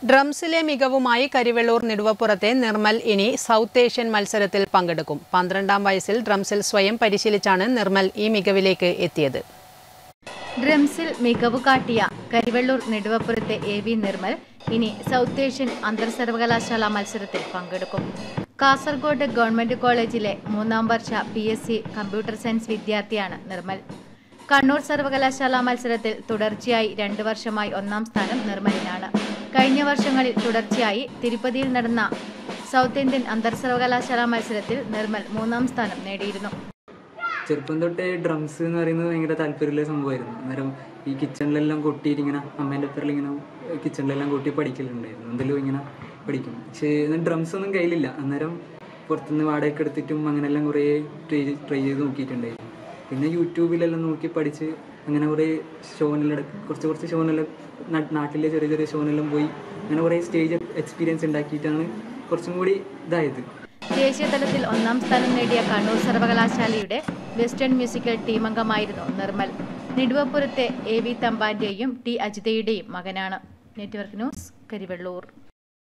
ഡ്രംസിലെ മികവുമായി കരിവെള്ളൂർ നെടുവപ്പുറത്തെ നിർമ്മൽ ഇനി south Asian മത്സരത്തിൽ പങ്കെടുക്കും പന്ത്രണ്ടാം വയസ്സിൽ ഡ്രംസിൽ സ്വയം പരിശീലിച്ചാണ് നിർമ്മൽ ഈ മികവിലേക്ക് എത്തിയത് ഡ്രംസിൽ മികവ് കാട്ടിയ കരിവെള്ളൂർ നെടുവപ്പുറത്തെ എ വി നിർമ്മൽ ഇനി സൗത്ത് ഏഷ്യൻ അന്തർ സർവകലാശാല മത്സരത്തിൽ പങ്കെടുക്കും കാസർഗോഡ് ഗവൺമെന്റ് കോളേജിലെ മൂന്നാം വർഷ P S C computer science വിദ്യാർത്ഥിയാണ് നിർമ്മൽ കണ്ണൂർ സർവകലാശാല മത്സരത്തിൽ തുടർച്ചയായി രണ്ട് വർഷമായി ഒന്നാം സ്ഥാനം നിർമ്മലിനാണ് കഴിഞ്ഞ വർഷങ്ങളിൽ തുടർച്ചയായി തിരുപ്പതിയിൽ നടന്ന സൗത്ത് ഇന്ത്യൻ അന്തർ സർവകലാശാല മത്സരത്തിൽ നിർമ്മൽ മൂന്നാം സ്ഥാനം നേടിയിരുന്നു ചെറുപ്പം തൊട്ടേ ഡ്രംസ് എന്ന് പറയുന്നത് ഭയങ്കര താല്പര്യമുള്ള സംഭവമായിരുന്നു അന്നേരം ഈ കിച്ചണിലെല്ലാം കൊട്ടിയിട്ട് ഇങ്ങനെ അമ്മേൻ്റെ ഒപ്പം ഇങ്ങനെ കിച്ചണിലെല്ലാം കൊട്ടി പഠിക്കലുണ്ടായിരുന്നു എന്തെങ്കിലും ഇങ്ങനെ പഠിക്കും പക്ഷേ ഡ്രംസ് ഒന്നും കയ്യിലില്ല അന്നേരം പുറത്തുനിന്ന് വാടകയ്ക്ക് എടുത്തിട്ടും അങ്ങനെല്ലാം കുറേ ട്രൈ ട്രൈ ചെയ്ത് നോക്കിയിട്ടുണ്ടായിരുന്നു പിന്നെ യൂട്യൂബിലെല്ലാം നോക്കി പഠിച്ച് അങ്ങനെ കുറേ ഷോനെല്ലാം കുറച്ച് കുറച്ച് ഷോനെല്ലാം നാ- നാട്ടിലെ ചെറിയ ചെറിയ ഷോനെല്ലാം പോയി അങ്ങനെ കുറേ സ്റ്റേജ് എക്സ്പീരിയൻസ് ഉണ്ടാക്കിയിട്ടാണ് കുറച്ചും കൂടി ഇതായത് ദേശീയ തലത്തിൽ ഒന്നാം സ്ഥാനം നേടിയ കണ്ണൂർ സർവകലാശാലയുടെ വെസ്റ്റേൺ മ്യൂസിക്കൽ ടീമംഗമായിരുന്നു നിർമ്മൽ നെടുവപ്പുറത്തെ എ വി തമ്പാന്റെയും ടി അജിതയുടെയും മകനാണ് നെറ്റ്വർക്ക് ന്യൂസ് കരിവെള്ളൂർ